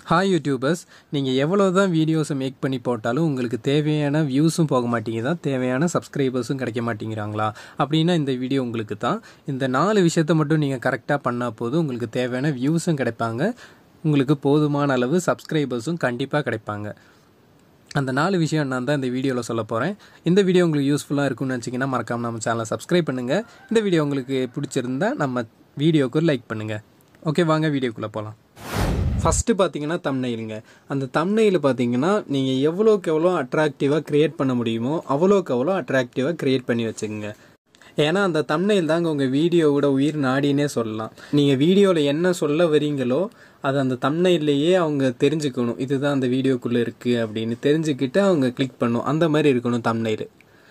hi YouTubers நீங்கள் எவ்வளோ தான் வீடியோஸை மேக் பண்ணி போட்டாலும் உங்களுக்கு தேவையான வியூஸும் போக மாட்டேங்குதா தேவையான சப்ஸ்கிரைபர்ஸும் கிடைக்க மாட்டேங்கிறாங்களா அப்படின்னா இந்த வீடியோ உங்களுக்கு தான் இந்த நாலு விஷயத்த மட்டும் நீங்கள் கரெக்டாக பண்ணால் போதும் உங்களுக்கு தேவையான வியூஸும் கிடைப்பாங்க உங்களுக்கு போதுமான அளவு சப்ஸ்கிரைபர்ஸும் கண்டிப்பாக கிடைப்பாங்க அந்த நாலு விஷயம் நான் தான் இந்த வீடியோவில் சொல்ல போகிறேன் இந்த வீடியோ உங்களுக்கு யூஸ்ஃபுல்லாக இருக்கும்னு நினச்சிங்கன்னா மறக்காமல் நம்ம சேனலை சப்ஸ்கிரைப் பண்ணுங்கள் இந்த வீடியோ உங்களுக்கு பிடிச்சிருந்தா நம்ம வீடியோக்கு லைக் பண்ணுங்கள் ஓகே வாங்க வீடியோக்குள்ளே போகலாம் ஃபஸ்ட்டு பார்த்தீங்கன்னா தம்னைலுங்க அந்த தம்னையில் பார்த்தீங்கன்னா நீங்கள் எவ்வளோக்கு எவ்வளோ அட்ராக்டிவாக க்ரியேட் பண்ண முடியுமோ அவ்வளோக்கு அவ்வளோ அட்ராக்டிவாக க்ரியேட் பண்ணி வச்சுக்கோங்க ஏன்னா அந்த தம்னையில் தாங்க உங்கள் வீடியோவோட உயிர் நாடினே சொல்லலாம் நீங்கள் வீடியோவில் என்ன சொல்ல வரீங்களோ அது அந்த தம்னையிலேயே அவங்க தெரிஞ்சுக்கணும் இதுதான் அந்த வீடியோக்குள்ளே இருக்குது அப்படின்னு தெரிஞ்சுக்கிட்டு அவங்க கிளிக் பண்ணும் அந்த மாதிரி இருக்கணும் தம்னையில்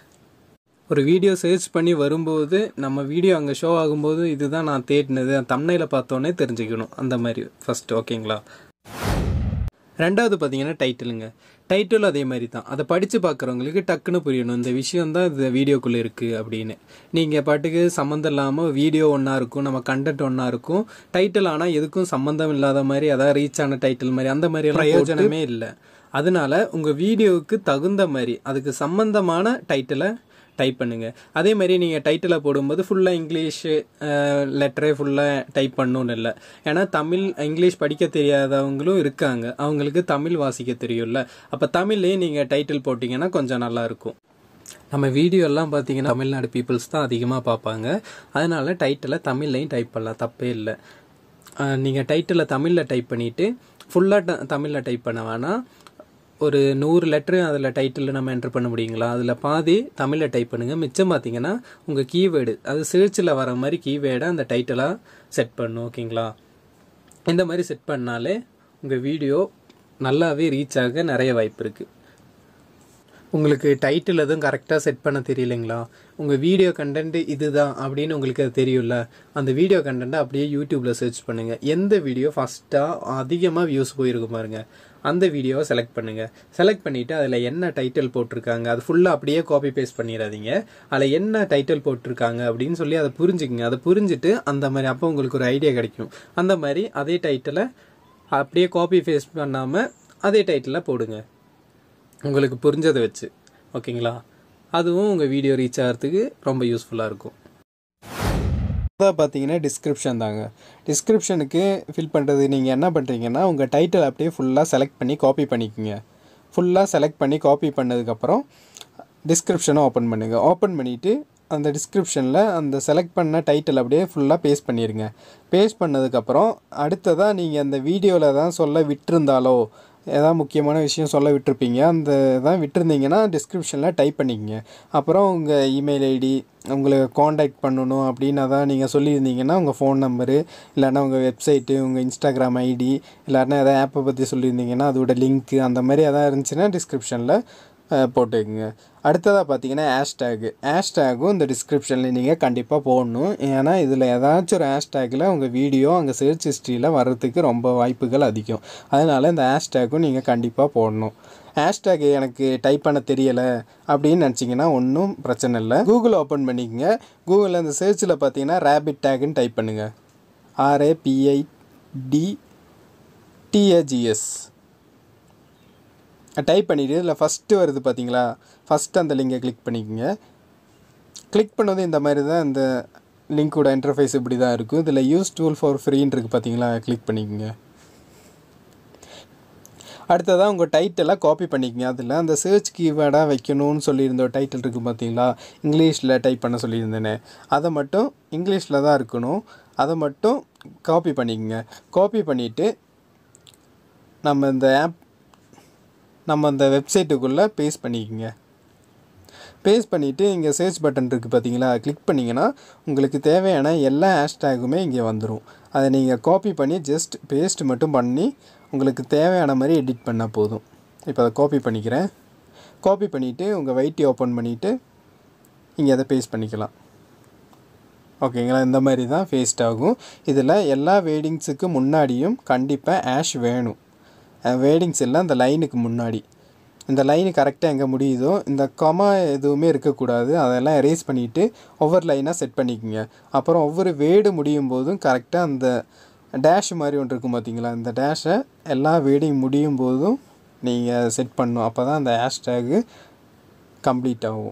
ஒரு வீடியோ சர்ச் பண்ணி வரும்போது நம்ம வீடியோ அங்கே ஷோ ஆகும்போது இதுதான் நான் தேடினது தம்னையில் பார்த்தோன்னே தெரிஞ்சுக்கணும் அந்த மாதிரி ஃபஸ்ட்டு ஓகேங்களா ரெண்டாவது பார்த்தீங்கன்னா டைட்டிலுங்க டைட்டில் அதே மாதிரி தான் அதை படித்து பார்க்குறவங்களுக்கு டக்குன்னு புரியணும் இந்த விஷயம் தான் இந்த வீடியோக்குள்ளே இருக்குது அப்படின்னு நீங்கள் பாட்டுக்கு சம்மந்தம் இல்லாமல் வீடியோ ஒன்றா இருக்கும் நம்ம கண்டென்ட் ஒன்றா இருக்கும் டைட்டில் ஆனால் எதுக்கும் சம்மந்தம் இல்லாத மாதிரி அதாவது ரீச் ஆன டைட்டில் மாதிரி அந்த மாதிரி பிரயோஜனமே இல்லை அதனால உங்கள் வீடியோவுக்கு தகுந்த மாதிரி அதுக்கு சம்மந்தமான டைட்டிலை டைப் பண்ணுங்கள் அதே மாதிரி நீங்கள் டைட்டிலை போடும்போது ஃபுல்லாக இங்கிலீஷு லெட்டரே ஃபுல்லாக டைப் பண்ணணும்னு இல்லை ஏன்னா தமிழ் இங்கிலீஷ் படிக்க தெரியாதவங்களும் இருக்காங்க அவங்களுக்கு தமிழ் வாசிக்க தெரியும்ல அப்போ தமிழ்லேயே நீங்கள் டைட்டில் போட்டிங்கன்னா கொஞ்சம் நல்லாயிருக்கும் நம்ம வீடியோ எல்லாம் பார்த்தீங்கன்னா தமிழ்நாடு பீப்புள்ஸ் தான் அதிகமாக பார்ப்பாங்க அதனால டைட்டிலை தமிழ்லையும் டைப் பண்ணலாம் தப்பே இல்லை நீங்கள் டைட்டிலை தமிழில் டைப் பண்ணிவிட்டு ஃபுல்லாக தமிழில் டைப் பண்ண வேணாம் ஒரு நூறு லெட்ரு அதில் டைட்டிலில் நம்ம என்ட்ரு பண்ண முடியுங்களா அதில் பாதி தமிழில் டைப் பண்ணுங்கள் மிச்சம் பார்த்தீங்கன்னா உங்கள் கீவேர்டு அது சர்ச்சில் வர மாதிரி கீவேர்டை அந்த டைட்டிலாக செட் பண்ணும் ஓகேங்களா இந்த மாதிரி செட் பண்ணாலே உங்கள் வீடியோ நல்லாவே ரீச் ஆக நிறைய வாய்ப்பு இருக்குது உங்களுக்கு டைட்டில் எதுவும் கரெக்டாக செட் பண்ண தெரியலைங்களா உங்கள் வீடியோ கண்டென்ட் இதுதான் அப்படின்னு உங்களுக்கு அது தெரியும்ல அந்த வீடியோ கண்டென்ட்டை அப்படியே யூடியூப்பில் சர்ச் பண்ணுங்கள் எந்த வீடியோ ஃபஸ்ட்டாக அதிகமாக வியூஸ் போயிருக்கும் பாருங்கள் அந்த வீடியோவை செலக்ட் பண்ணுங்கள் செலக்ட் பண்ணிவிட்டு அதில் என்ன டைட்டில் போட்டிருக்காங்க அது ஃபுல்லாக அப்படியே காப்பி பேஸ்ட் பண்ணிடாதீங்க அதில் என்ன டைட்டில் போட்டிருக்காங்க அப்படின்னு சொல்லி அதை புரிஞ்சுக்குங்க அதை புரிஞ்சுட்டு அந்த மாதிரி அப்போ உங்களுக்கு ஒரு ஐடியா கிடைக்கும் அந்த மாதிரி அதே டைட்டிலை அப்படியே காப்பி பேஸ்ட் பண்ணாமல் அதே டைட்டிலில் போடுங்க உங்களுக்கு புரிஞ்சதை வச்சு ஓகேங்களா அதுவும் உங்கள் வீடியோ ரீச் ஆகிறதுக்கு ரொம்ப யூஸ்ஃபுல்லாக இருக்கும் பார்த்தீங்கன்னா டிஸ்கிரிப்ஷன் தாங்க டிஸ்கிரிப்ஷனுக்கு ஃபில் பண்ணுறது நீங்கள் என்ன பண்ணுறீங்கன்னா உங்கள் டைட்டில் அப்படியே ஃபுல்லாக செலக்ட் பண்ணி காப்பி பண்ணிக்கோங்க ஃபுல்லாக செலக்ட் பண்ணி காப்பி பண்ணதுக்கப்புறம் டிஸ்கிரிப்ஷனை ஓப்பன் பண்ணுங்கள் ஓப்பன் பண்ணிவிட்டு அந்த டிஸ்கிரிப்ஷனில் அந்த செலக்ட் பண்ண டைட்டில் அப்படியே ஃபுல்லாக பேஸ்ட் பண்ணிடுங்க பேஸ்ட் பண்ணதுக்கப்புறம் அடுத்ததாக நீங்கள் அந்த வீடியோவில் தான் சொல்ல விட்டிருந்தாலோ ஏதாவது முக்கியமான விஷயம் சொல்ல விட்டுருப்பீங்க அந்த இதான் விட்டுருந்தீங்கன்னா டிஸ்கிரிப்ஷனில் டைப் பண்ணிக்கங்க அப்புறம் உங்கள் இமெயில் ஐடி உங்களை காண்டாக்ட் பண்ணணும் அப்படின்னு தான் நீங்கள் சொல்லியிருந்தீங்கன்னா உங்கள் ஃபோன் நம்பரு இல்லைன்னா உங்கள் வெப்சைட்டு உங்கள் இன்ஸ்டாகிராம் ஐடி இல்லைன்னா எதாவது ஆப்பை பற்றி சொல்லியிருந்தீங்கன்னா அதோட லிங்க்கு அந்த மாதிரி எதாவது இருந்துச்சுன்னா டிஸ்கிரிப்ஷனில் போட்டுக்குங்க அடுத்ததாக பார்த்தீங்கன்னா ஹேஷ்டேகு ஹேஷ்டேகும் இந்த டிஸ்கிரிப்ஷனில் நீங்கள் கண்டிப்பாக போடணும் ஏன்னா இதில் ஏதாச்சும் ஒரு ஹேஷ்டேக்கில் உங்கள் வீடியோ அங்கே சர்ச் ஹிஸ்ட்ரியில் வர்றதுக்கு ரொம்ப வாய்ப்புகள் அதிகம் அதனால் இந்த ஹேஷ்டேக்கும் நீங்கள் கண்டிப்பாக போடணும் ஹேஷ்டேக் எனக்கு டைப் பண்ண தெரியலை அப்படின்னு நினச்சிங்கன்னா ஒன்றும் பிரச்சனை இல்லை கூகுள் ஓப்பன் பண்ணிக்கோங்க கூகுளில் அந்த சர்ச்சில் பார்த்தீங்கன்னா ரேபிட் டேக்குன்னு டைப் பண்ணுங்கள் ஆர்ஏபிஐடி டிஏஜிஎஸ் டைப் பண்ணிவிட்டு இதில் ஃபஸ்ட்டு வருது பார்த்தீங்களா ஃபஸ்ட்டு அந்த லிங்கை கிளிக் பண்ணிக்கோங்க கிளிக் பண்ணது இந்த மாதிரி தான் இந்த லிங்க்கோட இன்டர்ஃபேஸ் இப்படி தான் இருக்கும் இதில் யூஸ் டூல் ஃபார் ஃப்ரீன்னு இருக்குது பார்த்தீங்களா கிளிக் பண்ணிக்கோங்க அடுத்ததாக உங்கள் டைட்டெல்லாம் காப்பி பண்ணிக்கங்க அதில் அந்த சர்ச் கீவேர்டாக வைக்கணும்னு சொல்லியிருந்த ஒரு டைட்டில் இருக்குது பார்த்தீங்களா இங்கிலீஷில் டைப் பண்ண சொல்லியிருந்தேனே அதை மட்டும் இங்கிலீஷில் தான் இருக்கணும் அதை மட்டும் காப்பி பண்ணிக்கங்க காப்பி பண்ணிவிட்டு நம்ம இந்த ஆப் நம்ம அந்த வெப்சைட்டுக்குள்ளே பேஸ்ட் பண்ணிக்கோங்க பேஸ்ட் பண்ணிவிட்டு இங்கே சர்ச் பட்டன் இருக்குது பார்த்தீங்களா கிளிக் பண்ணிங்கன்னா உங்களுக்கு தேவையான எல்லா ஹேஷ்டேகுமே இங்கே வந்துடும் அதை நீங்கள் காப்பி பண்ணி ஜஸ்ட் பேஸ்ட் மட்டும் பண்ணி உங்களுக்கு தேவையான மாதிரி எடிட் பண்ணால் போதும் இப்போ அதை காப்பி பண்ணிக்கிறேன் காப்பி பண்ணிவிட்டு உங்கள் வைட்டி ஓப்பன் பண்ணிவிட்டு இங்கே அதை பேஸ்ட் பண்ணிக்கலாம் ஓகேங்களா இந்த மாதிரி தான் பேஸ்ட் ஆகும் இதில் எல்லா வேடிங்ஸுக்கு முன்னாடியும் கண்டிப்பாக ஆஷ் வேணும் வேடிங்ஸ் எல்லாம் இந்த லைனுக்கு முன்னாடி இந்த லைனு கரெக்டாக எங்கே முடியுதோ இந்த கமா எதுவுமே இருக்கக்கூடாது அதெல்லாம் எரேஸ் பண்ணிவிட்டு ஒவ்வொரு லைனாக செட் பண்ணிக்கோங்க அப்புறம் ஒவ்வொரு வேடு முடியும் போதும் கரெக்டாக அந்த டேஷ் மாதிரி ஒன்று இருக்கும் பார்த்தீங்களா இந்த டேஷை எல்லா வீடிங் முடியும் போதும் நீங்கள் செட் பண்ணணும் அப்போ தான் அந்த ஹேஷ்டேகு கம்ப்ளீட் ஆகும்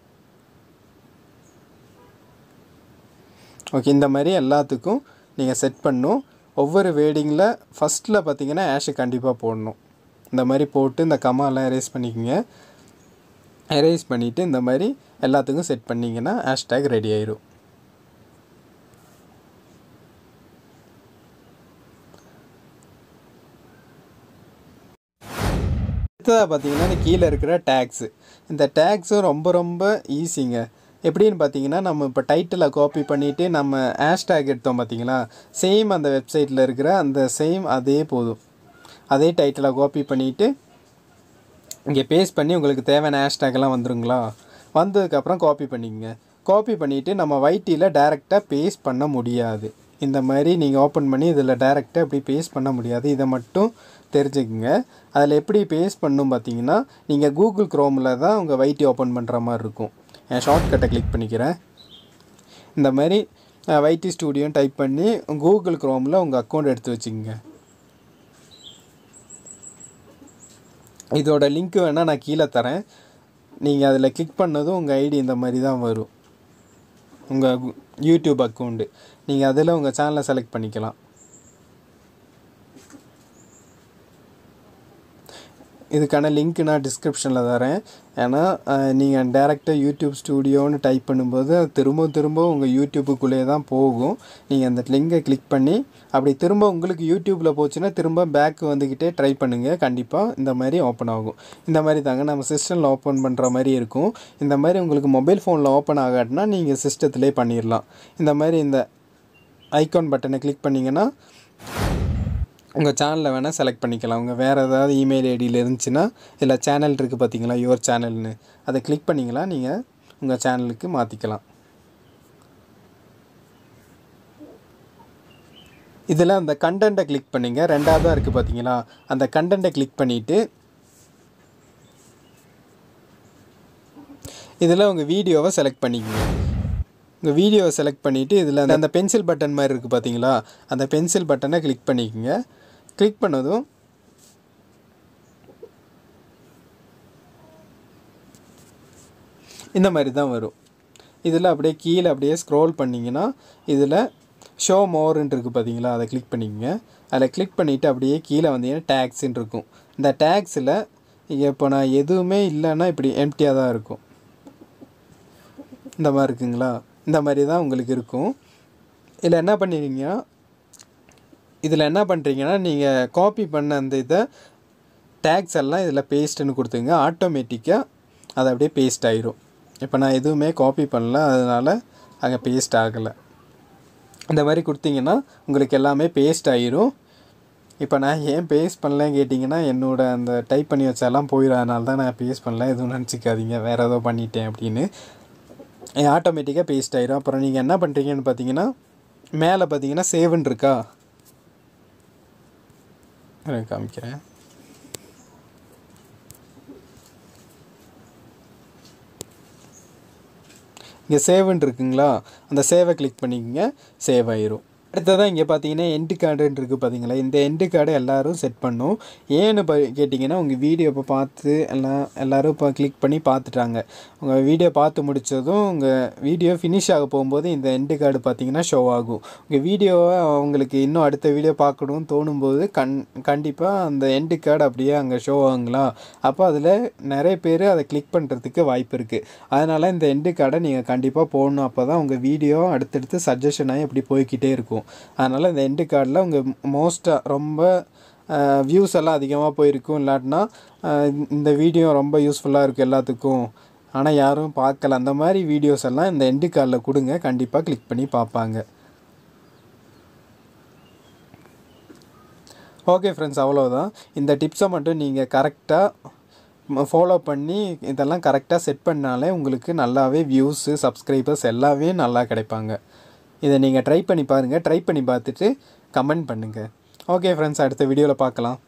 ஓகே இந்த மாதிரி எல்லாத்துக்கும் நீங்கள் செட் பண்ணும் ஒவ்வொரு வேடிங்கில் ஃபஸ்ட்டில் பார்த்தீங்கன்னா ஆஷை கண்டிப்பாக போடணும் இந்த மாதிரி போட்டு இந்த கமாலாம் எரேஸ் பண்ணிக்கோங்க எரேஸ் பண்ணிவிட்டு இந்த மாதிரி எல்லாத்துக்கும் செட் பண்ணிங்கன்னா ஹேஷ்டேக் ரெடி ஆயிரும் அடுத்ததாக பார்த்தீங்கன்னா இந்த கீழே இருக்கிற டேக்ஸு இந்த டேக்ஸும் ரொம்ப ரொம்ப ஈஸிங்க எப்படின்னு பார்த்தீங்கன்னா நம்ம இப்போ டைட்டிலை காப்பி பண்ணிவிட்டு நம்ம ஹேஷ்டேக் எடுத்தோம் பார்த்தீங்களா சேம் அந்த வெப்சைட்டில் இருக்கிற அந்த சேம் அதே போதும் அதே டைட்டிலை காப்பி பண்ணிவிட்டு இங்கே பேஸ்ட் பண்ணி உங்களுக்கு தேவையான ஹேஷ்டேக்லாம் வந்துருங்களா வந்ததுக்கப்புறம் காப்பி பண்ணிக்கங்க காப்பி பண்ணிவிட்டு நம்ம வைட்டியில் டேரெக்டாக பேஸ்ட் பண்ண முடியாது இந்த மாதிரி நீங்கள் ஓப்பன் பண்ணி இதில் டேரெக்டாக இப்படி பேஸ்ட் பண்ண முடியாது இதை மட்டும் தெரிஞ்சுக்குங்க அதில் எப்படி பேஸ்ட் பண்ணும் பார்த்தீங்கன்னா நீங்கள் கூகுள் க்ரோமில் தான் உங்கள் வைட்டி ஓப்பன் பண்ணுற மாதிரி இருக்கும் என் ஷார்ட்கட்டை கிளிக் பண்ணிக்கிறேன் இந்த மாதிரி வைட்டி ஸ்டூடியோன்னு டைப் பண்ணி கூகுள் க்ரோமில் உங்கள் அக்கௌண்ட் எடுத்து வச்சுக்கோங்க இதோட லிங்க் வேணால் நான் கீழே தரேன் நீங்கள் அதில் கிளிக் பண்ணதும் உங்கள் ஐடி இந்த மாதிரி தான் வரும் உங்கள் யூடியூப் அக்கௌண்ட்டு நீங்கள் அதில் உங்கள் சேனலை செலக்ட் பண்ணிக்கலாம் இதுக்கான லிங்க் நான் டிஸ்கிரிப்ஷனில் தரேன் ஏன்னா நீங்கள் டேரெக்டாக யூடியூப் ஸ்டூடியோன்னு டைப் பண்ணும்போது அது திரும்ப திரும்ப உங்கள் யூடியூப்புக்குள்ளே தான் போகும் நீங்கள் அந்த லிங்கை கிளிக் பண்ணி அப்படி திரும்ப உங்களுக்கு யூடியூப்பில் போச்சுன்னா திரும்ப பேக் வந்துக்கிட்டே ட்ரை பண்ணுங்கள் கண்டிப்பாக இந்த மாதிரி ஓப்பன் ஆகும் இந்த மாதிரி தாங்க நம்ம சிஸ்டமில் ஓப்பன் பண்ணுற மாதிரி இருக்கும் இந்த மாதிரி உங்களுக்கு மொபைல் ஃபோனில் ஓப்பன் ஆகாட்டினா நீங்கள் சிஸ்டத்துலேயே பண்ணிடலாம் இந்த மாதிரி இந்த ஐகான் பட்டனை கிளிக் பண்ணிங்கன்னா உங்கள் சேனலில் வேணால் செலக்ட் பண்ணிக்கலாம் உங்கள் வேறு ஏதாவது இமெயில் ஐடியில் இருந்துச்சுன்னா இல்லை சேனல் இருக்குது பார்த்தீங்களா யுவர் சேனல்னு அதை கிளிக் பண்ணிங்களா நீங்கள் உங்கள் சேனலுக்கு மாற்றிக்கலாம் இதில் அந்த கண்டென்ட்டை கிளிக் பண்ணிங்க ரெண்டாவதாக இருக்குது பார்த்தீங்களா அந்த கண்டென்ட்டை கிளிக் பண்ணிவிட்டு இதில் உங்கள் வீடியோவை செலக்ட் பண்ணிக்கோங்க உங்கள் வீடியோவை செலக்ட் பண்ணிவிட்டு இதில் அந்த அந்த பென்சில் பட்டன் மாதிரி இருக்குது பார்த்தீங்களா அந்த பென்சில் பட்டனை கிளிக் பண்ணிக்கோங்க கிளிக் பண்ணதும் இந்த மாதிரி தான் வரும் இதில் அப்படியே கீழே அப்படியே ஸ்க்ரோல் பண்ணிங்கன்னா இதில் ஷோ மோர்ன்ட்டு இருக்குது பார்த்தீங்களா அதை கிளிக் பண்ணிக்கோங்க அதில் கிளிக் பண்ணிவிட்டு அப்படியே கீழே வந்தீங்கன்னா டேக்ஸ்ன்னு இருக்கும் இந்த டேக்ஸில் இப்போ நான் எதுவுமே இல்லைன்னா இப்படி எம்டியாக தான் இருக்கும் இந்த மாதிரி இருக்குங்களா இந்த மாதிரி தான் உங்களுக்கு இருக்கும் இதில் என்ன பண்ணிடுறீங்கன்னா இதில் என்ன பண்ணுறீங்கன்னா நீங்கள் காப்பி பண்ண அந்த இதை டேக்ஸ் எல்லாம் இதில் பேஸ்ட்டுன்னு கொடுத்துங்க ஆட்டோமேட்டிக்காக அது அப்படியே பேஸ்ட் ஆயிரும் இப்போ நான் எதுவுமே காப்பி பண்ணல அதனால் அங்கே பேஸ்ட் ஆகலை இந்த மாதிரி கொடுத்தீங்கன்னா உங்களுக்கு எல்லாமே பேஸ்ட் ஆயிரும் இப்போ நான் ஏன் பேஸ்ட் பண்ணலன்னு கேட்டிங்கன்னா என்னோடய அந்த டைப் பண்ணி வச்சாலாம் போயிடும் அதனால தான் நான் பேஸ்ட் பண்ணல எதுவும் நினச்சிக்காதீங்க வேறு ஏதோ பண்ணிட்டேன் அப்படின்னு ஆட்டோமேட்டிக்காக பேஸ்ட் ஆயிரும் அப்புறம் நீங்கள் என்ன பண்ணுறீங்கன்னு பார்த்தீங்கன்னா மேலே பார்த்தீங்கன்னா சேவன் இருக்கா எனக்கு காமிக்கிறேன் இங்கே சேவ்னு இருக்குங்களா அந்த சேவை கிளிக் பண்ணிக்கோங்க சேவ் ஆயிரும் அடுத்ததான் இங்கே பார்த்தீங்கன்னா எண்டு கார்டுன்னு இருக்குது பார்த்தீங்களா இந்த எண்டு கார்டை எல்லோரும் செட் பண்ணும் ஏன்னு ப கேட்டிங்கன்னா உங்கள் வீடியோ இப்போ பார்த்து எல்லாம் எல்லோரும் இப்போ கிளிக் பண்ணி பார்த்துட்டாங்க உங்கள் வீடியோ பார்த்து முடித்ததும் உங்கள் வீடியோ ஃபினிஷ் ஆக போகும்போது இந்த எண்டு கார்டு பார்த்தீங்கன்னா ஷோ ஆகும் உங்கள் வீடியோவை அவங்களுக்கு இன்னும் அடுத்த வீடியோ பார்க்கணும்னு தோணும்போது கண் கண்டிப்பாக அந்த எண்டு கார்டு அப்படியே அங்கே ஷோ ஆகுங்களா அப்போ அதில் நிறைய பேர் அதை கிளிக் பண்ணுறதுக்கு வாய்ப்பு இருக்குது அதனால் இந்த எண்டு கார்டை நீங்கள் கண்டிப்பாக போடணும் அப்போ தான் உங்கள் வீடியோ அடுத்தடுத்து சஜஷன் ஆகி அப்படி போய்க்கிட்டே இருக்கும் அதனால் இந்த எண்டு கார்டில் உங்கள் மோஸ்ட்டாக ரொம்ப வியூஸ் எல்லாம் அதிகமாக போயிருக்கும் இல்லாட்டினா இந்த வீடியோ ரொம்ப யூஸ்ஃபுல்லாக இருக்கும் எல்லாத்துக்கும் ஆனால் யாரும் பார்க்கல அந்த மாதிரி வீடியோஸ் எல்லாம் இந்த எண்டு கார்டில் கொடுங்க கண்டிப்பாக கிளிக் பண்ணி பார்ப்பாங்க ஓகே ஃப்ரெண்ட்ஸ் அவ்வளோதான் இந்த டிப்ஸை மட்டும் நீங்கள் கரெக்டாக ஃபாலோ பண்ணி இதெல்லாம் கரெக்டாக செட் பண்ணாலே உங்களுக்கு நல்லாவே வியூஸு சப்ஸ்கிரைபர்ஸ் எல்லாமே நல்லா கிடைப்பாங்க இதை நீங்கள் ட்ரை பண்ணி பாருங்கள் ட்ரை பண்ணி பார்த்துட்டு கமெண்ட் பண்ணுங்கள் ஓகே ஃப்ரெண்ட்ஸ் அடுத்த வீடியோவில் பார்க்கலாம்